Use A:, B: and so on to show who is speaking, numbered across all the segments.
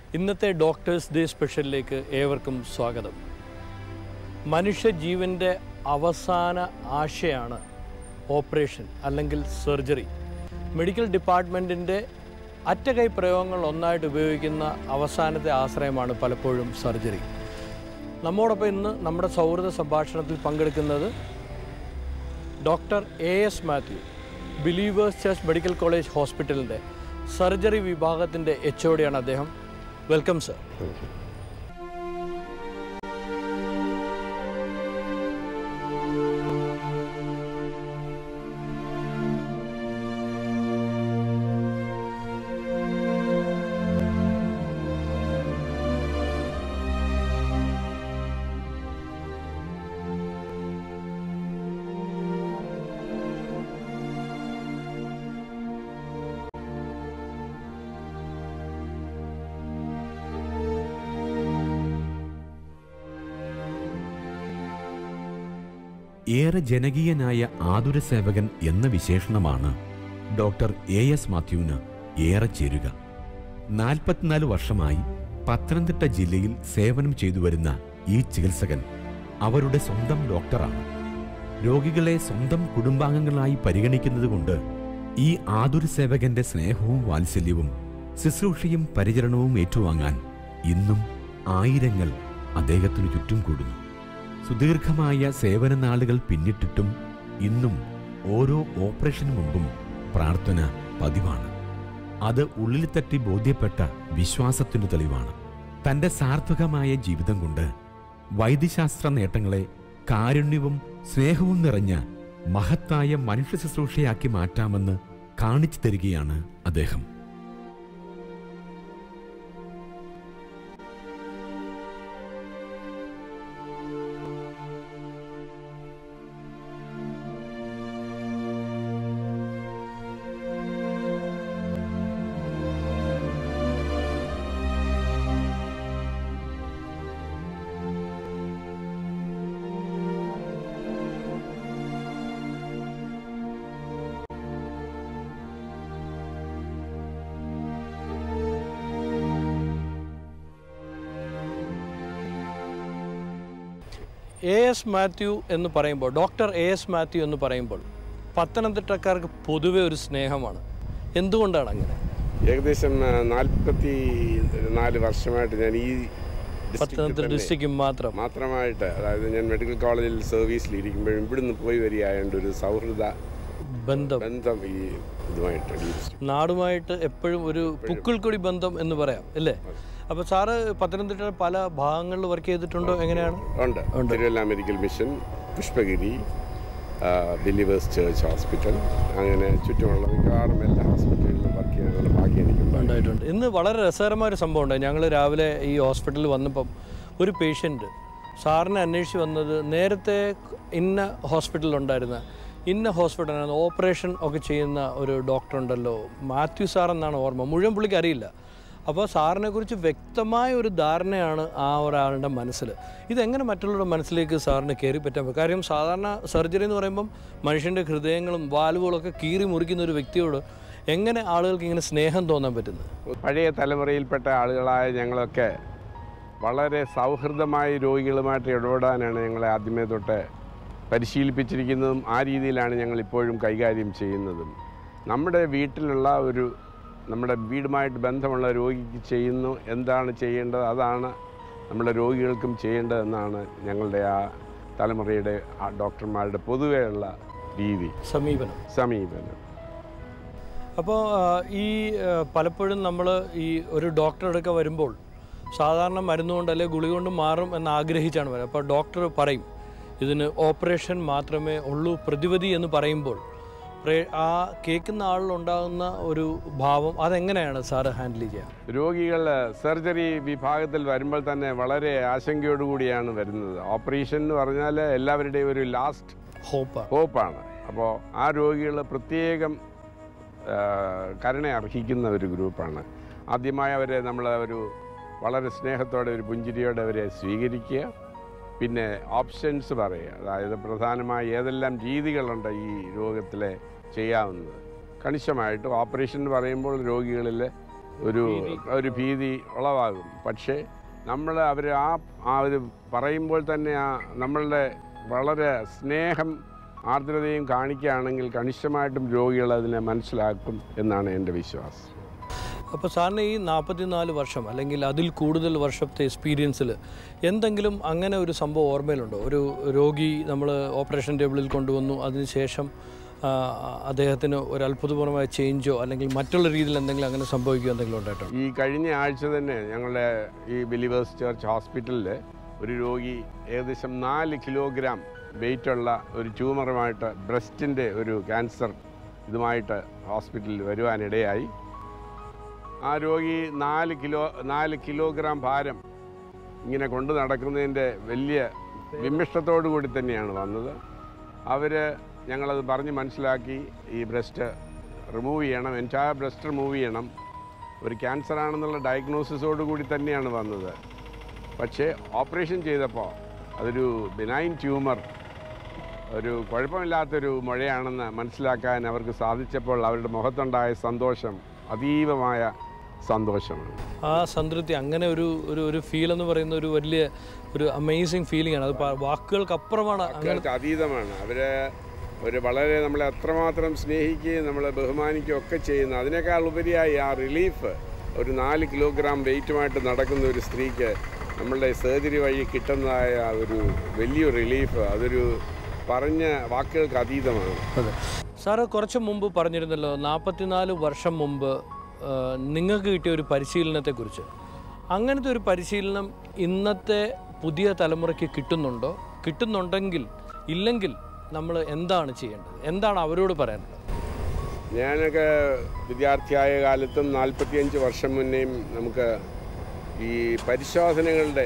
A: ഇന്നത്തെ doctors day സ്പെഷ്യലിലേക്ക് ഏവർക്കും സ്വാഗതം മനുഷ്യജീവൻ്റെ അവസാന ആശയാണ് ഓപ്പറേഷൻ അല്ലെങ്കിൽ സർജറി മെഡിക്കൽ ഡിപ്പാർട്ട്മെൻറ്റിൻ്റെ അറ്റകൈ പ്രയോഗങ്ങൾ ഒന്നായിട്ട് ഉപയോഗിക്കുന്ന അവസാനത്തെ ആശ്രയമാണ് പലപ്പോഴും സർജറി നമ്മോടൊപ്പം ഇന്ന് നമ്മുടെ സൗഹൃദ സംഭാഷണത്തിൽ പങ്കെടുക്കുന്നത് doctor A S Mathew believers church medical college ഹോസ്പിറ്റലിൻ്റെ സർജറി വിഭാഗത്തിൻ്റെ എച്ച് ഒടിയാണ് അദ്ദേഹം വെൽക്കം സർ
B: ഏറെ ജനകീയനായ ആതുര സേവകൻ എന്ന വിശേഷണമാണ് ഡോക്ടർ എ എസ് മാത്യുവിന് ഏറെ ചേരുക നാൽപ്പത്തിനാല് വർഷമായി പത്തനംതിട്ട ജില്ലയിൽ സേവനം ചെയ്തു വരുന്ന ഈ ചികിത്സകൻ അവരുടെ സ്വന്തം ഡോക്ടറാണ് രോഗികളെ സ്വന്തം കുടുംബാംഗങ്ങളായി പരിഗണിക്കുന്നതുകൊണ്ട് ഈ ആതുര സേവകന്റെ സ്നേഹവും വാത്സല്യവും ശുശ്രൂഷയും പരിചരണവും ഏറ്റുവാങ്ങാൻ ഇന്നും ആയിരങ്ങൾ അദ്ദേഹത്തിനു ചുറ്റും കൂടുന്നു സുദീർഘമായ സേവന നാളുകൾ പിന്നിട്ടിട്ടും ഇന്നും ഓരോ ഓപ്പറേഷന് മുമ്പും പ്രാർത്ഥന പതിവാണ് അത് ഉള്ളിൽ തട്ടി ബോധ്യപ്പെട്ട വിശ്വാസത്തിനു തെളിവാണ് തന്റെ സാർത്ഥകമായ ജീവിതം കൊണ്ട് വൈദ്യശാസ്ത്ര നേട്ടങ്ങളെ കാരുണ്യവും സ്നേഹവും നിറഞ്ഞ മഹത്തായ മനുഷ്യ ശുശ്രൂഷയാക്കി മാറ്റാമെന്ന് കാണിച്ചു തരികയാണ് അദ്ദേഹം
A: എ എസ് മാത്യു എന്ന് പറയുമ്പോൾ ഡോക്ടർ എ എസ് മാത്യു എന്ന് പറയുമ്പോൾ പത്തനംതിട്ടക്കാർക്ക് പൊതുവെ ഒരു സ്നേഹമാണ് എന്തുകൊണ്ടാണ് അങ്ങനെ
C: ഏകദേശം നാൽപ്പത്തി നാല് വർഷമായിട്ട് ഞാൻ ഈ district
A: പത്തനംതിട്ട
C: തന്നെ
A: ഡിസ്ട്രിക്റ്റ് മാത്രം
C: മാത്രമായിട്ട് അതായത് ഞാൻ മെഡിക്കൽ കോളേജിൽ സർവീസിൽ ഇരിക്കുമ്പോഴും ഇവിടുന്ന് പോയി വരികയായതുകൊണ്ട് ഒരു സൗഹൃദ
A: ബന്ധം
C: ബന്ധം ഈ ഇതുമായിട്ട് ഈ district.
A: നാടുമായിട്ട് എപ്പോഴും ഒരു പുക്കിൾക്കൊടി ബന്ധം എന്ന് പറയാം അല്ലേ അപ്പോൾ സാറ് പത്തനംതിട്ട പല ഭാഗങ്ങളിൽ വർക്ക് ചെയ്തിട്ടുണ്ടോ എങ്ങനെയാണ്
C: ഉണ്ട് Thiruvalla medical mission Pushpagiri believers church hospital അങ്ങനെ ചുറ്റുമുള്ള മിക്കവാറും എല്ലാ ഹോസ്പിറ്റലുകളിലും വർക്ക് ചെയ്യാനുള്ള ഭാഗ്യം എനിക്കുണ്ട്
A: ഉണ്ടായിട്ടുണ്ട് ഇന്ന് വളരെ രസകരമായ ഒരു സംഭവം ഉണ്ടായി ഞങ്ങൾ രാവിലെ ഈ ഹോസ്പിറ്റലിൽ വന്നപ്പം ഒരു പേഷ്യൻ്റ് സാറിനെ അന്വേഷിച്ച് വന്നത് നേരത്തെ ഇന്ന ഹോസ്പിറ്റലിലുണ്ടായിരുന്ന ഇന്ന ഹോസ്പിറ്റലാണ് ഓപ്പറേഷൻ ഒക്കെ ചെയ്യുന്ന ഒരു ഡോക്ടർ ഉണ്ടല്ലോ മാത്യു സാർ എന്നാണ് ഓർമ്മ മുഴുവൻ പുള്ളിക്ക് അറിയില്ല അപ്പോൾ സാറിനെ കുറിച്ച് വ്യക്തമായ ഒരു ധാരണയാണ് ആ ഒരാളുടെ മനസ്സിൽ ഇതെങ്ങനെ മറ്റുള്ളവരുടെ മനസ്സിലേക്ക് സാറിന് കയറി പറ്റാൻ പറ്റും കാര്യം സാധാരണ സർജറി എന്ന് പറയുമ്പം മനുഷ്യൻ്റെ ഹൃദയങ്ങളും വാൽവുകളൊക്കെ കീറി മുറിക്കുന്ന ഒരു വ്യക്തിയോട് എങ്ങനെ ആളുകൾക്ക് ഇങ്ങനെ സ്നേഹം തോന്നാൻ പറ്റുന്നത്
C: പഴയ തലമുറയിൽപ്പെട്ട ആളുകളായ ഞങ്ങളൊക്കെ വളരെ സൗഹൃദമായ രോഗികളുമായിട്ട് ഇടപെടാനാണ് ഞങ്ങളെ ആദ്യമേ തൊട്ട് പരിശീലിപ്പിച്ചിരിക്കുന്നതും ആ രീതിയിലാണ് ഞങ്ങൾ ഇപ്പോഴും കൈകാര്യം ചെയ്യുന്നതും നമ്മുടെ വീട്ടിലുള്ള ഒരു നമ്മുടെ വീടുമായിട്ട് ബന്ധമുള്ള രോഗിക്ക് ചെയ്യുന്നു എന്താണ് ചെയ്യേണ്ടത് അതാണ് നമ്മുടെ രോഗികൾക്കും ചെയ്യേണ്ടതെന്നാണ് ഞങ്ങളുടെ ആ തലമുറയുടെ ആ ഡോക്ടർമാരുടെ പൊതുവെയുള്ള രീതി
A: സമീപനം
C: സമീപനം
A: അപ്പോൾ ഈ ആ, പലപ്പോഴും നമ്മൾ ഈ ഒരു ഡോക്ടറെടുക്കെ വരുമ്പോൾ സാധാരണ മരുന്ന് കൊണ്ട് അല്ലെങ്കിൽ ഗുളിക കൊണ്ട് മാറും എന്ന് ആഗ്രഹിച്ചാണ് വരുന്നത് അപ്പോൾ ഡോക്ടർ പറയും ഇതിന് ഓപ്പറേഷൻ മാത്രമേ ഉള്ളൂ പ്രതിവിധി എന്ന് പറയുമ്പോൾ പ്രേ- ആ കേൾക്കുന്ന ആളിലുണ്ടാകുന്ന ഒരു ഭാവം അതെങ്ങനെയാണ് സാറ് ഹാൻഡിൽ ചെയ്യുക
C: രോഗികൾ സർജറി വിഭാഗത്തിൽ വരുമ്പോൾ തന്നെ വളരെ ആശങ്കയോടുകൂടിയാണ് വരുന്നത് ഓപ്പറേഷൻ എന്ന് പറഞ്ഞാൽ എല്ലാവരുടെയും ഒരു ലാസ്റ്റ്
A: ഹോപ്പാണ്
C: ഹോപ്പാണ് അപ്പോൾ ആ രോഗികൾ പ്രത്യേകം ആ, കരുണ അർഹിക്കുന്ന ഒരു ഗ്രൂപ്പാണ് ആദ്യമായി അവരെ നമ്മൾ ഒരു വളരെ സ്നേഹത്തോടെ ഒരു പുഞ്ചിരിയോടെ അവരെ സ്വീകരിക്കുക പിന്നെ ഓപ്ഷൻസ് പറയുക അതായത് പ്രധാനമായി ഏതെല്ലാം രീതികളുണ്ട് ഈ രോഗത്തിലെ ചെയ്യാവുന്നത് കണിശമായിട്ട് ഓപ്പറേഷൻ എന്ന് പറയുമ്പോൾ രോഗികളിൽ ഒരു ഒരു ഭീതി ഉളവാകും പക്ഷേ നമ്മൾ അവർ ആ ആ ഒരു പറയുമ്പോൾ തന്നെ ആ നമ്മളുടെ വളരെ സ്നേഹം ആർദ്രതയും കാണിക്കുകയാണെങ്കിൽ കണിശമായിട്ടും രോഗികൾ അതിനെ മനസ്സിലാക്കും എന്നാണ് എൻ്റെ വിശ്വാസം
A: അപ്പോൾ സാറിന് ഈ നാൽപ്പത്തിനാല് വർഷം അല്ലെങ്കിൽ അതിൽ കൂടുതൽ വർഷത്തെ എക്സ്പീരിയൻസിൽ എന്തെങ്കിലും അങ്ങനെ ഒരു സംഭവം ഓർമ്മയിലുണ്ടോ ഒരു രോഗി നമ്മൾ ഓപ്പറേഷൻ ടേബിളിൽ കൊണ്ടുവന്നു അതിനുശേഷം ആ, അദ്ദേഹത്തിന് ഒരു അത്ഭുതപൂർവമായ ചേഞ്ചോ അല്ലെങ്കിൽ മറ്റുള്ള രീതിയിൽ എന്തെങ്കിലും അങ്ങനെ സംഭവിക്കുകയോ എന്തെങ്കിലും ഉണ്ടായിട്ടുണ്ടോ
C: ഈ കഴിഞ്ഞ ആഴ്ച തന്നെ ഞങ്ങളുടെ ഈ ബിലീവേഴ്സ് ചർച്ച് ഹോസ്പിറ്റലിൽ ഒരു രോഗി ഏകദേശം നാല് കിലോഗ്രാം വെയിറ്റുള്ള ഒരു ട്യൂമറുമായിട്ട് ബ്രസ്റ്റിൻ്റെ ഒരു ക്യാൻസർ ഇതുമായിട്ട് ഹോസ്പിറ്റലിൽ വരുവാനിടയായി ആ രോഗി നാല് കിലോ നാല് കിലോഗ്രാം ഭാരം ഇങ്ങനെ കൊണ്ടു നടക്കുന്നതിൻ്റെ വലിയ വിമിഷ്ടത്തോടു കൂടി തന്നെയാണ് വന്നത് അവർ ഞങ്ങളത് പറഞ്ഞ് മനസ്സിലാക്കി ഈ ബ്രസ്റ്റ് റിമൂവ് ചെയ്യണം എൻറ്റയർ ബ്രസ്റ്റ് റിമൂവ് ചെയ്യണം ഒരു ക്യാൻസർ ആണെന്നുള്ള ഡയഗ്നോസിസോട് കൂടി തന്നെയാണ് വന്നത് പക്ഷേ ഓപ്പറേഷൻ ചെയ്തപ്പോൾ അതൊരു ബിനൈൻ ട്യൂമർ ഒരു കുഴപ്പമില്ലാത്തൊരു മുഴയാണെന്ന് മനസ്സിലാക്കാൻ അവർക്ക് സാധിച്ചപ്പോൾ അവരുടെ മുഖത്തുണ്ടായ സന്തോഷം അതീവമായ സന്തോഷമാണ്
A: ആ സംതൃപ്തി അങ്ങനെ ഒരു ഒരു ഒരു ഫീൽ എന്ന് പറയുന്ന ഒരു വലിയ ഒരു അമേസിങ് ഫീലിംഗ് ആണ് അത് പ- വാക്കുകൾക്കപ്പുറമാണ് അങ്ങനെ
C: വാക്കുകൾക്ക് അതീതമാണ് അവര് ഒരു വളരെ നമ്മളെ അത്രമാത്രം സ്നേഹിക്കുകയും നമ്മളെ ബഹുമാനിക്കുകയും ഒക്കെ ചെയ്യുന്ന അതിനേക്കാൾ ഉപരിയായി ആ റിലീഫ് ഒരു നാല് കിലോഗ്രാം വെയിറ്റുമായിട്ട് നടക്കുന്ന ഒരു സ്ത്രീക്ക് നമ്മളുടെ സർജറി വഴി കിട്ടുന്നതായ ആ ഒരു വലിയൊരു റിലീഫ് അതൊരു പറഞ്ഞ വാക്കുകൾക്ക് അതീതമാണ്
A: അതെ സാറ് കുറച്ച് മുമ്പ് പറഞ്ഞിരുന്നല്ലോ നാൽപ്പത്തിനാല് വർഷം മുമ്പ് ആ, നിങ്ങൾക്ക് കിട്ടിയ ഒരു പരിശീലനത്തെക്കുറിച്ച് അങ്ങനത്തെ ഒരു പരിശീലനം ഇന്നത്തെ പുതിയ തലമുറയ്ക്ക് കിട്ടുന്നുണ്ടോ കിട്ടുന്നുണ്ടെങ്കിൽ ഇല്ലെങ്കിൽ നമ്മൾ എന്താണ് ചെയ്യേണ്ടത് എന്താണ് അവരോട് പറയാനുള്ളത്
C: ഞാനൊക്കെ വിദ്യാർത്ഥിയായ കാലത്തും നാൽപ്പത്തിയഞ്ച് വർഷം മുന്നേയും നമുക്ക് ഈ പരിശോധനകളുടെ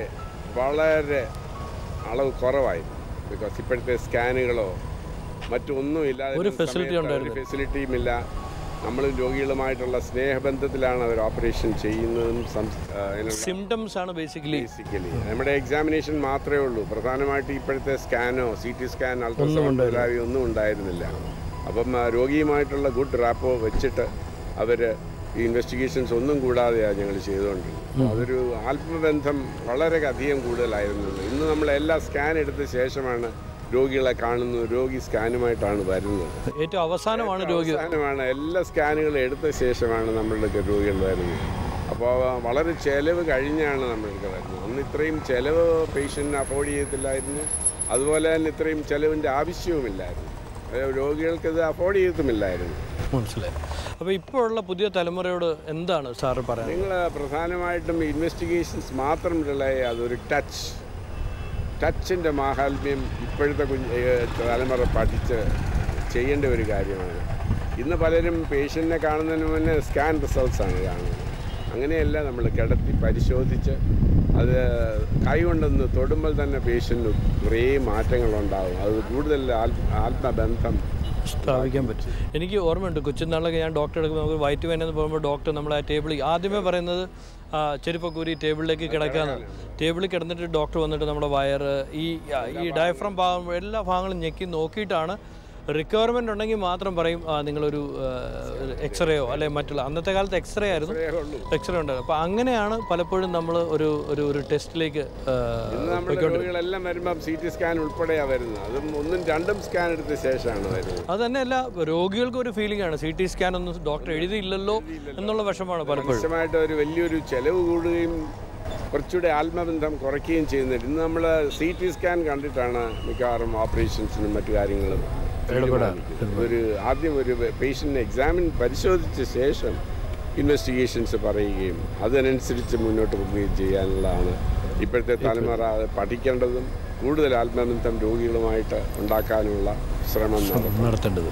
C: വളരെ അളവ് കുറവായിരുന്നു ബിക്കോസ് ഇപ്പോഴത്തെ സ്കാനുകളോ മറ്റൊന്നുമില്ല
A: ഒരു facility ഉണ്ടായിരുന്നില്ല.
C: ഫെസിലിറ്റിയും ഇല്ല നമ്മൾ രോഗികളുമായിട്ടുള്ള സ്നേഹബന്ധത്തിലാണ് അവർ ഓപ്പറേഷൻ ചെയ്യുന്നതും സംസ്- ആ, അതിനുള്ള
A: സിംറ്റംസ് ആണ് ബേസിക്കലി
C: ബേസിക്കലി നമ്മുടെ എക്സാമിനേഷൻ മാത്രമേ ഉള്ളൂ പ്രധാനമായിട്ട് ഇപ്പോഴത്തെ സ്കാനോ സി ടി സ്കാൻ അൾട്രാസൗണ്ട് മുതലായ ഒന്നും ഉണ്ടായിരുന്നില്ല അപ്പം ആ, രോഗിയുമായിട്ടുള്ള ഗുഡ് റാപ്പോ വെച്ചിട്ട് അവർ ഈ ഇൻവെസ്റ്റിഗേഷൻസ് ഒന്നും കൂടാതെയാണ് ഞങ്ങൾ ചെയ്തുകൊണ്ടിരുന്നത് അതൊരു ആത്മബന്ധം വളരെ അധികം കൂടുതലായിരുന്നു ഇന്ന് നമ്മൾ എല്ലാ സ്കാൻ എടുത്ത ശേഷമാണ് രോഗികളെ കാണുന്നത് രോഗി സ്കാനുമായിട്ടാണ് വരുന്നത്
A: ഏറ്റവും അവസാനമാണ് രോഗി
C: അവസാനമാണ് എല്ലാ സ്കാനുകളും എടുത്ത ശേഷമാണ് നമ്മളുടെ രോഗികൾ വരുന്നത് അപ്പോൾ വളരെ ചിലവ് കഴിഞ്ഞാണ് നമ്മൾക്ക് വരുന്നത് അന്ന് ഇത്രയും ചിലവ് പേഷ്യൻറ്റിന് അഫോർഡ് ചെയ്യത്തില്ലായിരുന്നു അതുപോലെ തന്നെ ഇത്രയും ചിലവിൻ്റെ ആവശ്യവുമില്ലായിരുന്നു അതായത് രോഗികൾക്ക് ഇത് അഫോർഡ് ചെയ്യത്തുമില്ലായിരുന്നു
A: മനസ്സിലായി അപ്പോൾ ഇപ്പോഴുള്ള പുതിയ തലമുറയോട് എന്താണ് സാറ് പറയാൻ
C: നിങ്ങൾ പ്രധാനമായിട്ടും ഇൻവെസ്റ്റിഗേഷൻസ് മാത്രം റിലേ അതൊരു ടച്ച് ടച്ചിൻ്റെ മാഹാത്മ്യം ഇപ്പോഴത്തെ കുഞ്ഞ് ഏഹ് തലമുറ പഠിച്ച് ചെയ്യേണ്ട ഒരു കാര്യമാണ് ഇന്ന് പലരും പേഷ്യൻറ്റിനെ കാണുന്നതിന് മുന്നേ സ്കാൻ റിസൾട്ട്സ് ആണ് കാണുന്നത് അങ്ങനെയല്ല നമ്മൾ കിടത്തി പരിശോധിച്ച് അത് കൈകൊണ്ടൊന്ന് തൊടുമ്പോൾ തന്നെ പേഷ്യൻറ്റിന് കുറേ മാറ്റങ്ങളുണ്ടാകും അത് കൂടുതൽ ആത്മ ആത്മബന്ധം
A: സ്ഥാപിക്കാൻ പറ്റും എനിക്ക് ഓർമ്മയുണ്ട് കൊച്ചുനാളിലൊക്കെ ഞാൻ ഡോക്ടറെ എടുക്കുമ്പോൾ നമുക്ക് വയറ്റ് വേന എന്ന് പറയുമ്പോൾ ഡോക്ടർ നമ്മളെ ആ ടേബിളിൽ ആദ്യമേ പറയുന്നത് ആ, ചെരുപ്പക്കൂരി ടേബിളിലേക്ക് കിടക്കാന്ന് ടേബിളിൽ കിടന്നിട്ട് ഡോക്ടർ വന്നിട്ട് നമ്മുടെ വയറ് ഈ ഈ ഡയഫ്രം ഭാഗം എല്ലാ ഭാഗങ്ങളും ഞെക്കി നോക്കിയിട്ടാണ് റിക്വയർമെൻ്റ് ഉണ്ടെങ്കിൽ മാത്രം പറയും ആ, നിങ്ങളൊരു എക്സ്റേയോ അല്ലെ മറ്റുള്ള അന്നത്തെ കാലത്ത് എക്സ്റേ ആയിരുന്നു
C: ഇത്രയേ ഉള്ളൂ
A: എക്സ്റേ ഉണ്ട് അപ്പോൾ അങ്ങനെയാണ് പലപ്പോഴും നമ്മൾ ഒരു ഒരു ഒരു ടെസ്റ്റിലേക്ക്
C: ഇന്ന് നമ്മുടെ രോഗികളെല്ലാം വരുമ്പം സി ടി സ്കാൻ ഉൾപ്പെടെയാണ് വരുന്നത് അതും ഒന്നും രണ്ടും സ്കാൻ എടുത്ത ശേഷമാണ് വരുന്നത്
A: അത് തന്നെയല്ല രോഗികൾക്ക് ഒരു ഫീലിംഗ് ആണ് സി ടി സ്കാൻ ഒന്നും ഡോക്ടർ എഴുതിയില്ലല്ലോ എന്നുള്ള വിഷമാണ് പലപ്പോഴും
C: ആവശ്യമായിട്ട് ഒരു വലിയൊരു ചെലവ് കൂടുകയും കുറച്ചുകൂടെ ആത്മബന്ധം കുറയ്ക്കുകയും ചെയ്യുന്നുണ്ട് ഇന്ന് നമ്മൾ സി ടി സ്കാൻ കണ്ടിട്ടാണ് മിക്കവാറും ഓപ്പറേഷൻസിനും മറ്റു കാര്യങ്ങളും തീരുമാനിക്കുന്നത്. ഒരു ആദ്യം ഒരു പേഷ്യൻറ്റിനെ എക്സാമിൻ പരിശോധിച്ച ശേഷം ഇൻവെസ്റ്റിഗേഷൻസ് പറയുകയും അതിനനുസരിച്ച് മുന്നോട്ട് പോവുകയും ചെയ്യാനുള്ളതാണ് ഇപ്പോഴത്തെ തലമുറ അത് പഠിക്കേണ്ടതും കൂടുതൽ ആത്മബന്ധം രോഗികളുമായിട്ട് ഉണ്ടാക്കാനുള്ള ശ്രമം നടത്തും
A: നടത്തേണ്ടത്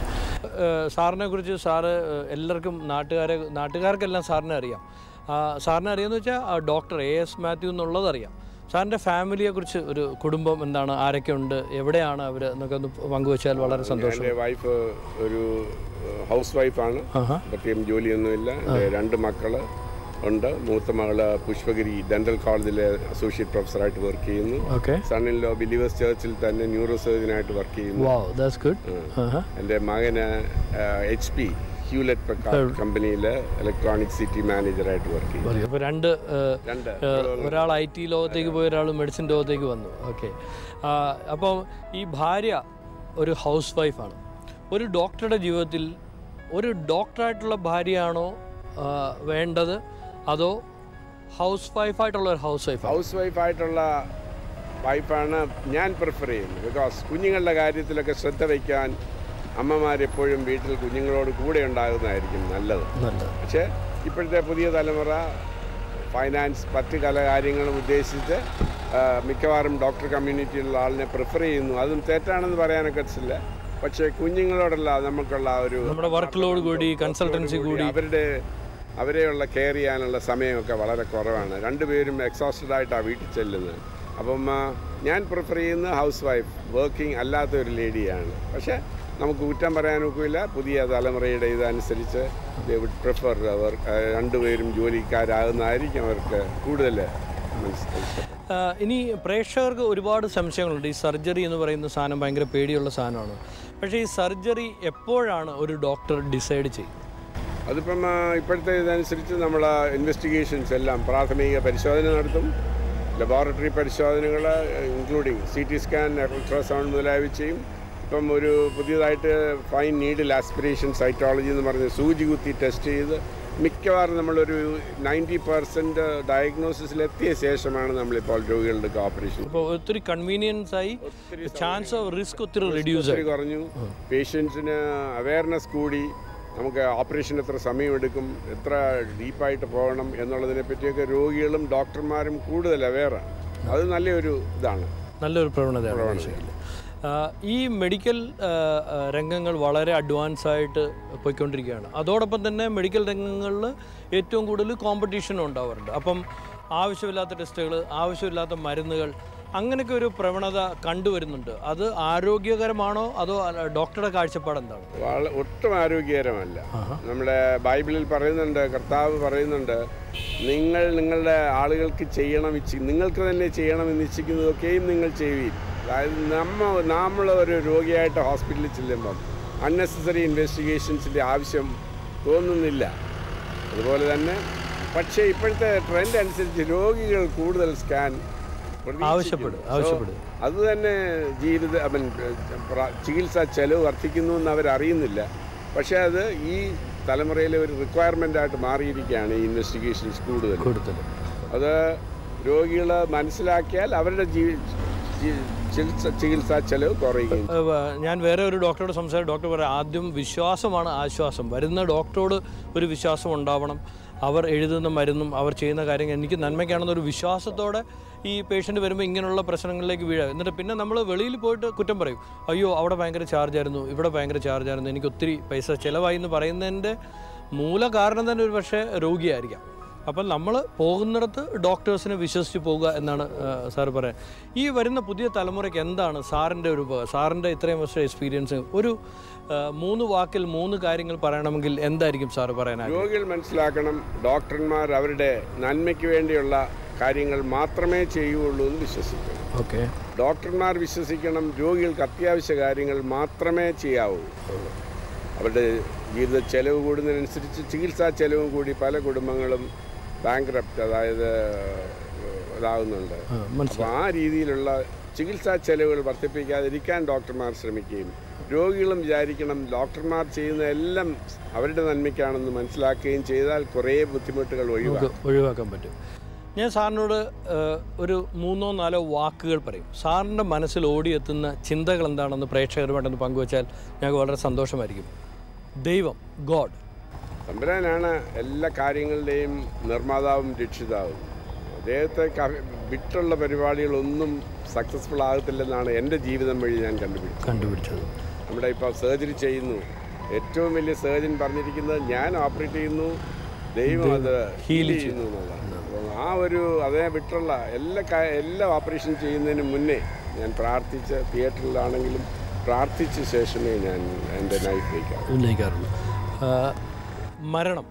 A: സാറിനെ കുറിച്ച് സാറ് ഏഹ്, എല്ലാവർക്കും നാട്ടുകാരെ നാട്ടുകാർക്കെല്ലാം സാറിനെ അറിയാം ആ, സാറിനെ അറിയാമെന്ന് വെച്ചാൽ ഡോക്ടർ എ എസ് മാത്യു എന്നുള്ളത് അറിയാം സാറിൻ്റെ ഫാമിലിയെക്കുറിച്ച് ഒരു കുടുംബം എന്താണ് ആരൊക്കെ ഉണ്ട് എവിടെയാണ് അവർ എന്നൊക്കെ ഒന്ന് പങ്കുവച്ചാൽ വളരെ സന്തോഷം
C: എൻ്റെ വൈഫ് ഒരു ഹൗസ് വൈഫാണ്
A: ആഹാ
C: പ്രത്യേകം ജോലിയൊന്നുമില്ല എൻ്റെ രണ്ട് മക്കൾ ഉണ്ട് മൂത്ത മകള് പുഷ്പഗിരി ഡെന്റൽ കോളേജിലെ അസോസിയേറ്റ് പ്രൊഫസറായിട്ട് വർക്ക് ചെയ്യുന്നു
A: ഓക്കെ
C: സണ്ണിൻ ലോ ബിലീവേഴ്സ് ചേർച്ചിൽ തന്നെ ന്യൂറോ സർജനായിട്ട് വർക്ക് ചെയ്യുന്നു
A: വാവ് ദാറ്റ്സ് ഗുഡ് ആഹാ
C: എൻ്റെ മകന് എച്ച് പി ഹ്യൂലറ്റ് പ്രക്കാർഡ് കമ്പനിയിൽ ഇലക്ട്രോണിക് സിറ്റി മാനേജറായിട്ട് വർക്ക് ചെയ്യും
A: അപ്പോൾ രണ്ട് ഏഹ്,
C: രണ്ട്
A: ഏഹ്, ഒരാൾ ഐ ടി ലോകത്തേക്ക് പോയി ഒരാൾ മെഡിസിൻ ലോകത്തേക്ക് വന്നു ഓക്കെ അപ്പം ഈ ഭാര്യ ഒരു ഹൗസ് വൈഫാണ് ഒരു ഡോക്ടറുടെ ജീവിതത്തിൽ ഒരു ഡോക്ടറായിട്ടുള്ള ഭാര്യയാണോ ആ, വേണ്ടത് അതോ ഹൗസ് വൈഫായിട്ടുള്ള ഒരു ഹൗസ് വൈഫ്
C: ഹൗസ് വൈഫായിട്ടുള്ള വൈഫാണ് ഞാൻ പ്രിഫർ ചെയ്യുന്നത് ബിക്കോസ് കുഞ്ഞുങ്ങളുടെ കാര്യത്തിലൊക്കെ ശ്രദ്ധ വയ്ക്കാൻ അമ്മമാരെപ്പോഴും വീട്ടിൽ കുഞ്ഞുങ്ങളോട് കൂടെ ഉണ്ടാകുന്നതായിരിക്കും നല്ലത്
A: നല്ലത്
C: പക്ഷേ ഇപ്പോഴത്തെ പുതിയ തലമുറ ഫൈനാൻസ് മറ്റ് കല കാര്യങ്ങളും ഉദ്ദേശിച്ച് ആ, മിക്കവാറും ഡോക്ടർ കമ്മ്യൂണിറ്റിയിലുള്ള ആളിനെ പ്രിഫർ ചെയ്യുന്നു അതും തെറ്റാണെന്ന് പറയാനൊക്കെ ഇല്ല പക്ഷേ കുഞ്ഞുങ്ങളോടുള്ള നമുക്കുള്ള ആ ഒരു
A: നമ്മുടെ വർക്ക് ലോഡ് കൂടി കൺസൾട്ടൻസി കൂടി
C: അവരുടെ അവരെയുള്ള കെയർ ചെയ്യാനുള്ള സമയമൊക്കെ വളരെ കുറവാണ് രണ്ടുപേരും എക്സോസ്റ്റഡ് ആയിട്ടാണ് വീട്ടിൽ ചെല്ലുന്നത് അപ്പം ആ, ഞാൻ പ്രിഫർ ചെയ്യുന്ന ഹൗസ് വൈഫ് വർക്കിംഗ് അല്ലാത്ത ഒരു ലേഡിയാണ് പക്ഷേ നമുക്ക് കുറ്റം പറയാനൊക്കില്ല പുതിയ തലമുറയുടെ ഇതനുസരിച്ച് പ്രിഫർ അവർ ആ, രണ്ടുപേരും ജോലിക്കാരാകുന്നതായിരിക്കും അവർക്ക് കൂടുതൽ മനസ്സിലായി
A: ആ, ഇനി പ്രേക്ഷകർക്ക് ഒരുപാട് സംശയങ്ങളുണ്ട് ഈ സർജറി എന്ന് പറയുന്ന സാധനം ഭയങ്കര പേടിയുള്ള സാധനമാണ് പക്ഷേ ഈ സർജറി എപ്പോഴാണ് ഒരു ഡോക്ടർ ഡിസൈഡ് ചെയ്യുന്നത്
C: അതിപ്പം ആ, ഇപ്പോഴത്തെ ഇതനുസരിച്ച് നമ്മൾ ഇൻവെസ്റ്റിഗേഷൻസ് എല്ലാം പ്രാഥമിക പരിശോധന നടത്തും ലബോറട്ടറി പരിശോധനകൾ including C T scan ultrasound മുതലായവ ചെയ്യും ഇപ്പം ഒരു പുതിയതായിട്ട് ഫൈൻ നീഡിൽ ആസ്പിറേഷൻ സൈറ്റോളജി എന്ന് പറഞ്ഞ് സൂചി കുത്തി ടെസ്റ്റ് ചെയ്ത് മിക്കവാറും നമ്മളൊരു നയൻറ്റി പെർസെൻറ്റ് ഡയഗ്നോസിസിലെത്തിയ ശേഷമാണ് നമ്മളിപ്പോൾ രോഗികളുടെ ഓപ്പറേഷൻ
A: അപ്പോൾ ഒത്തിരി കൺവീനിയൻസ് ആയി ചാൻസ് ഓഫ് റിസ്ക് ഒത്തിരി റെഡ്യൂസ് ആയി
C: ഒത്തിരി കുറഞ്ഞു പേഷ്യൻസിന് അവയർനെസ് കൂടി നമുക്ക് ഓപ്പറേഷൻ എത്ര സമയമെടുക്കും എത്ര ഡീപ്പായിട്ട് പോകണം എന്നുള്ളതിനെ പറ്റിയൊക്കെ രോഗികളും ഡോക്ടർമാരും കൂടുതൽ അവെയറാണ് അത് നല്ലൊരു ഇതാണ്
A: നല്ലൊരു പ്രവണതയാണ് ശരിക്കും. ആ, ഈ മെഡിക്കൽ ആ, ആ, രംഗങ്ങൾ വളരെ അഡ്വാൻസ് ആയിട്ട് പോയിക്കൊണ്ടിരിക്കുകയാണ് അതോടൊപ്പം തന്നെ മെഡിക്കൽ രംഗങ്ങളിൽ ഏറ്റവും കൂടുതൽ കോമ്പറ്റീഷനും ഉണ്ടാവാറുണ്ട് അപ്പം ആവശ്യമില്ലാത്ത ടെസ്റ്റുകൾ ആവശ്യമില്ലാത്ത മരുന്നുകൾ അങ്ങനെയൊക്കെ ഒരു പ്രവണത കണ്ടുവരുന്നുണ്ട് അത് ആരോഗ്യകരമാണോ അതോ അല്ല, ഡോക്ടറുടെ കാഴ്ചപ്പാട് എന്താണ്
C: വള ഒട്ടും ആരോഗ്യകരമല്ല നമ്മുടെ ബൈബിളിൽ പറയുന്നുണ്ട് കർത്താവ് പറയുന്നുണ്ട് നിങ്ങൾ നിങ്ങളുടെ ആളുകൾക്ക് ചെയ്യണം ഇച്ഛി നിങ്ങൾക്ക് തന്നെ ചെയ്യണമെന്ന് ഇച്ഛിക്കുന്നതൊക്കെയും നിങ്ങൾ ചെയ്യുകയും അതായത് നമ്മ നമ്മൾ ഒരു രോഗിയായിട്ട് ഹോസ്പിറ്റലിൽ ചെല്ലുമ്പം അൺനെസസറി ഇൻവെസ്റ്റിഗേഷൻസിൻ്റെ ആവശ്യം തോന്നുന്നില്ല അതുപോലെ തന്നെ പക്ഷേ ഇപ്പോഴത്തെ ട്രെൻഡ് അനുസരിച്ച് രോഗികൾ കൂടുതൽ സ്കാൻ
A: ആവശ്യപ്പെടും, ആവശ്യപ്പെടും.
C: അത് തന്നെ ജീവിത ഐ മീൻ ചികിത്സാ ചെലവ് വർദ്ധിക്കുന്നു എന്ന് അവരറിയുന്നില്ല പക്ഷേ അത് ഈ തലമുറയിലെ ഒരു റിക്വയർമെൻ്റ് ആയിട്ട് മാറിയിരിക്കുകയാണ് ഈ ഇൻവെസ്റ്റിഗേഷൻസ് കൂടുതൽ
A: കൂടുതൽ
C: അത് രോഗികൾ മനസ്സിലാക്കിയാൽ അവരുടെ ജീവി ജി- ചികിത്സ ചികിത്സാ ചെലവ് കുറയുകയും ചെയ്യും.
A: ഏഹ് ഞാൻ വേറെ ഒരു ഡോക്ടറോട് സംസാരിച്ച ഡോക്ടർ പറയാം ആദ്യം വിശ്വാസമാണ് ആശ്വാസം വരുന്ന ഡോക്ടറോട് ഒരു വിശ്വാസം ഉണ്ടാവണം അവർ എഴുതുന്ന മരുന്നും അവർ ചെയ്യുന്ന കാര്യങ്ങൾ എനിക്ക് നന്മയ്ക്കാണെന്നൊരു വിശ്വാസത്തോടെ ഈ പേഷ്യൻ്റ് വരുമ്പോൾ ഇങ്ങനെയുള്ള പ്രശ്നങ്ങളിലേക്ക് വീഴുക എന്നിട്ട് പിന്നെ നമ്മൾ വെളിയിൽ പോയിട്ട് കുറ്റം പറയും അയ്യോ അവിടെ ഭയങ്കര ചാർജ് ആയിരുന്നു ഇവിടെ ഭയങ്കര ചാർജ് ആയിരുന്നു എനിക്ക് ഒത്തിരി പൈസ ചിലവായി എന്ന് പറയുന്നതിൻ്റെ മൂല കാരണം തന്നെ ഒരു പക്ഷേ രോഗിയായിരിക്കാം അപ്പം നമ്മൾ പോകുന്നിടത്ത് ഡോക്ടേഴ്സിനെ വിശ്വസിച്ച് പോകുക എന്നാണ് സാർ പറയാൻ ഈ വരുന്ന പുതിയ തലമുറയ്ക്ക് എന്താണ് സാറിൻ്റെ ഒരു ഉപ- സാറിൻ്റെ ഇത്രയും വർഷം എക്സ്പീരിയൻസ് ഒരു ആ, മൂന്ന് വാക്കിൽ മൂന്ന് കാര്യങ്ങൾ പറയണമെങ്കിൽ എന്തായിരിക്കും സാറ് പറയാനായി
C: രോഗികൾ മനസ്സിലാക്കണം ഡോക്ടർമാർ അവരുടെ നന്മയ്ക്ക് വേണ്ടിയുള്ള കാര്യങ്ങൾ മാത്രമേ ചെയ്യുകയുള്ളൂ എന്ന് വിശ്വസിക്കണം
A: ഓക്കെ
C: ഡോക്ടർമാർ വിശ്വസിക്കണം രോഗികൾക്ക് അത്യാവശ്യ കാര്യങ്ങൾ മാത്രമേ ചെയ്യാവൂ അവരുടെ ജീവിത ചെലവ് കൂടുന്നതിനനുസരിച്ച് ചികിത്സാ ചെലവും കൂടി പല കുടുംബങ്ങളും ബാങ്ക്രപ്റ്റ് അതായത് ഇതാകുന്നുണ്ട്
A: മനസ്സിലായി
C: അപ്പോൾ ആ രീതിയിലുള്ള ചികിത്സാ ചെലവുകൾ വർദ്ധിപ്പിക്കാതിരിക്കാൻ ഡോക്ടർമാർ ശ്രമിക്കുകയും രോഗികളും വിചാരിക്കണം ഡോക്ടർമാർ ചെയ്യുന്ന എല്ലാം അവരുടെ നന്മയ്ക്കാണെന്ന് മനസ്സിലാക്കുകയും ചെയ്താൽ കുറേ ബുദ്ധിമുട്ടുകൾ ഒഴിവാക്കും
A: നമുക്ക് ഒഴിവാക്കാൻ പറ്റും ഞാൻ സാറിനോട് ആ, ഒരു മൂന്നോ നാലോ വാക്കുകൾ പറയും സാറിൻ്റെ മനസ്സിൽ ഓടിയെത്തുന്ന ചിന്തകൾ എന്താണെന്ന് പ്രേക്ഷകരുമായിട്ടൊന്ന് പങ്കുവച്ചാൽ ഞങ്ങൾക്ക് വളരെ സന്തോഷമായിരിക്കും ദൈവം ഗോഡ്
C: തമ്പുരാനാണ് എല്ലാ കാര്യങ്ങളുടെയും നിർമ്മാതാവും രക്ഷിതാവും അദ്ദേഹത്തെ ക- വിട്ടുള്ള പരിപാടികളൊന്നും സക്സസ്ഫുൾ ആകത്തില്ലെന്നാണ് എൻ്റെ ജീവിതം വഴി ഞാൻ കണ്ടുപിടിച്ചത്
A: കണ്ടുപിടിച്ചത്
C: നമ്മുടെ ഇപ്പോൾ സർജറി ചെയ്യുന്നു ഏറ്റവും വലിയ സർജൻ പറഞ്ഞിരിക്കുന്നത് ഞാൻ ഓപ്പറേറ്റ് ചെയ്യുന്നു ദൈവം അത് ഹീൽ ചെയ്യുന്നു എന്നുള്ളതാണ് അപ്പോൾ ആ ഒരു അതേ വിട്ടുള്ള എല്ലാ കാ- എല്ലാ ഓപ്പറേഷൻ ചെയ്യുന്നതിന് മുന്നേ ഞാൻ പ്രാർത്ഥിച്ച് തിയേറ്ററിലാണെങ്കിലും പ്രാർത്ഥിച്ച ശേഷമേ ഞാൻ എൻ്റെ നൈഫ് വയ്ക്കാം
A: ഉന്നയിക്കാറുള്ളൂ ആ, മരണം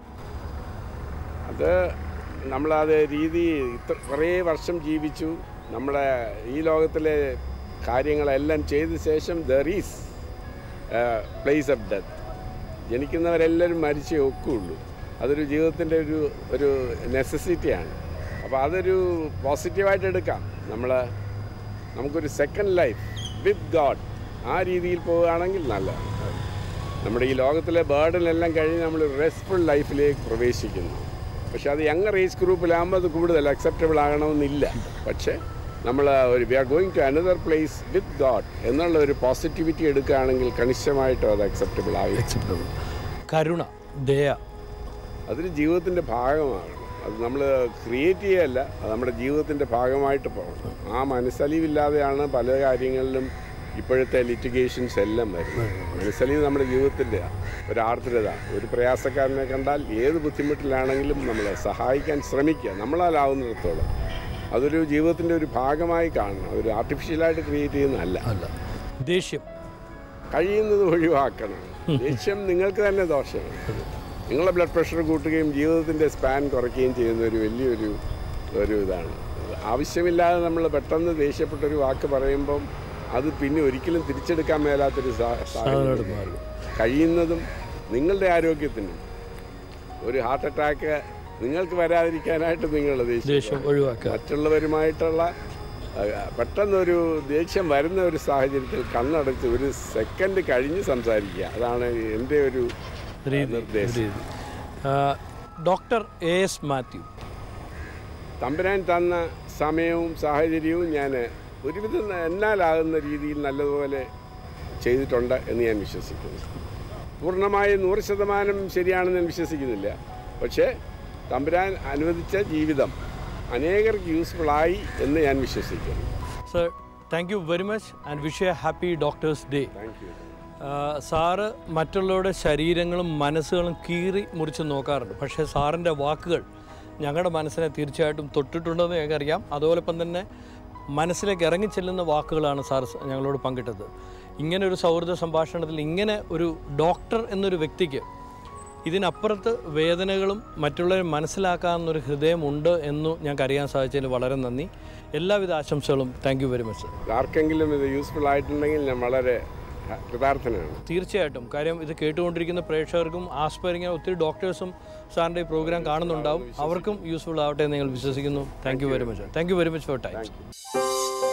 C: അത് നമ്മളത് രീതി ഇത്ര കുറേ വർഷം ജീവിച്ചു നമ്മുടെ ഈ ലോകത്തിലെ കാര്യങ്ങളെല്ലാം ചെയ്ത ശേഷം there is place of death ജനിക്കുന്നവരെല്ലാവരും മരിച്ചേ ഒക്കുള്ളൂ അതൊരു ജീവിതത്തിൻ്റെ ഒരു ഒരു നെസസിറ്റിയാണ് അപ്പോൾ അതൊരു പോസിറ്റീവായിട്ട് എടുക്കാം നമ്മൾ നമുക്കൊരു സെക്കൻഡ് ലൈഫ് വിത്ത് ഗാഡ് ആ രീതിയിൽ പോവുകയാണെങ്കിൽ നല്ലതാണ് നമ്മുടെ ഈ ലോകത്തിലെ ബേർഡനെല്ലാം കഴിഞ്ഞ് നമ്മൾ റെസ്റ്റ്ഫുൾ ലൈഫിലേക്ക് പ്രവേശിക്കുന്നു പക്ഷെ അത് യങ് ഏജ് ഗ്രൂപ്പിലാകുമ്പോൾ അത് കൂടുതൽ അക്സെപ്റ്റബിൾ ആകണമെന്നില്ല പക്ഷേ നമ്മൾ ഒരു we are going to another place with God എന്നുള്ള ഒരു പോസിറ്റിവിറ്റി എടുക്കുകയാണെങ്കിൽ കണിശമായിട്ടും അത് അക്സെപ്റ്റബിൾ ആകും
A: അക്സെപ്റ്റബിൾ കരുണ ദയ
C: അതൊരു ജീവിതത്തിൻ്റെ ഭാഗമാണ് അത് നമ്മൾ ക്രിയേറ്റ് ചെയ്യല്ല അത് നമ്മുടെ ജീവിതത്തിൻ്റെ ഭാഗമായിട്ട് പോകണം ആ മനസ്സലിവില്ലാതെയാണ് പല കാര്യങ്ങളിലും ഇപ്പോഴത്തെ ലിറ്റിഗേഷൻസ് എല്ലാം വരുന്നത് മനസ്സലിവ് നമ്മുടെ ജീവിതത്തിൻ്റെ ഒരു ആർദ്രത ഒരു പ്രയാസക്കാരനെ കണ്ടാൽ ഏത് ബുദ്ധിമുട്ടിലാണെങ്കിലും നമ്മളെ സഹായിക്കാൻ ശ്രമിക്കുക നമ്മളാലാവുന്നിടത്തോളം അതൊരു ജീവിതത്തിൻ്റെ ഒരു ഭാഗമായി കാണണം അതൊരു ആർട്ടിഫിഷ്യലായിട്ട് ക്രിയേറ്റ് ചെയ്യുന്നതല്ല
A: അല്ല ദേഷ്യം
C: കഴിയുന്നത് ഒഴിവാക്കണം ദേഷ്യം നിങ്ങൾക്ക് തന്നെ ദോഷമാണ് നിങ്ങളുടെ ബ്ലഡ് പ്രഷർ കൂട്ടുകയും ജീവിതത്തിൻ്റെ സ്പാൻ കുറയ്ക്കുകയും ചെയ്യുന്ന ഒരു വലിയൊരു ഒരു ഇതാണ് ആവശ്യമില്ലാതെ നമ്മൾ പെട്ടെന്ന് ദേഷ്യപ്പെട്ടൊരു വാക്ക് പറയുമ്പം അത് പിന്നെ ഒരിക്കലും തിരിച്ചെടുക്കാൻ മേലാത്തൊരു സാ-
A: സാധനമായിട്ട്
C: സാഹചര്യം
A: മാറും
C: കഴിയുന്നതും നിങ്ങളുടെ ആരോഗ്യത്തിനും ഒരു ഹാർട്ട് അറ്റാക്ക് നിങ്ങൾക്ക് വരാതിരിക്കാനായിട്ട് നിങ്ങൾ ദേഷ്യം
A: ദേഷ്യം ഒഴിവാക്കുക
C: മറ്റുള്ളവരുമായിട്ടുള്ള ആ, പെട്ടെന്നൊരു ദേഷ്യം വരുന്ന ഒരു സാഹചര്യത്തിൽ കണ്ണടച്ച് ഒരു സെക്കൻഡ് കഴിഞ്ഞ് സംസാരിക്കുക അതാണ് എൻ്റെ ഒരു ആ,
A: രീതി
C: നിർദ്ദേശം
A: രീതി ആ, ഡോക്ടർ എ എസ് മാത്യു
C: തമ്പുരാൻ തന്ന സമയവും സാഹചര്യവും ഞാൻ ഒരുവിധം എന്നാലാകുന്ന രീതിയിൽ നല്ലതുപോലെ ചെയ്തിട്ടുണ്ട് എന്ന് ഞാൻ വിശ്വസിക്കുന്നു പൂർണ്ണമായി നൂറ് ശതമാനം ശരിയാണെന്ന് ഞാൻ വിശ്വസിക്കുന്നില്ല പക്ഷേ തമ്പുരാൻ അനുവദിച്ച ജീവിതം അനേകർക്ക് യൂസ്ഫുള്ളായി എന്ന് ഞാൻ വിശ്വസിക്കുന്നു
A: sir thank you very much and wish a happy doctors day
C: thank you
A: sir മറ്റുള്ളവരുടെ ശരീരങ്ങളും മനസ്സുകളും കീറി മുറിച്ച് നോക്കാറുണ്ട് പക്ഷേ സാറിൻ്റെ വാക്കുകൾ ഞങ്ങളുടെ മനസ്സിനെ തീർച്ചയായിട്ടും തൊട്ടിട്ടുണ്ടെന്ന് ഞങ്ങൾക്കറിയാം അതോടൊപ്പം തന്നെ മനസ്സിലേക്ക് ഇറങ്ങിച്ചെല്ലുന്ന വാക്കുകളാണ് സാർ സ- ഞങ്ങളോട് പങ്കിട്ടത് ഇങ്ങനെ ഒരു സൗഹൃദ സംഭാഷണത്തിൽ ഇങ്ങനെ ഒരു ഡോക്ടർ എന്നൊരു വ്യക്തിക്ക് ഇതിനപ്പുറത്ത് വേദനകളും മറ്റുള്ളവരെ മനസ്സിലാക്കാവുന്നൊരു ഹൃദയമുണ്ട് എന്ന് ഞങ്ങൾക്ക് അറിയാൻ സാധിച്ചതിൽ വളരെ നന്ദി എല്ലാവിധ ആശംസകളും thank you very much sir
C: ആർക്കെങ്കിലും ഇത് യൂസ്ഫുൾ ആയിട്ടുണ്ടെങ്കിൽ ഞാൻ വളരെ കൃതാർത്ഥനാണ്
A: തീർച്ചയായിട്ടും കാര്യം ഇത് കേട്ടുകൊണ്ടിരിക്കുന്ന പ്രേക്ഷകർക്കും ആസ്പയറിങ് ഒത്തിരി ഡോക്ടേഴ്സും സാറിൻ്റെ ഈ പ്രോഗ്രാം കാണുന്നുണ്ടാവും അവർക്കും യൂസ്ഫുൾ ആവട്ടെ എന്ന് ഞങ്ങൾ വിശ്വസിക്കുന്നു thank you very much thank you very much for time
C: thank U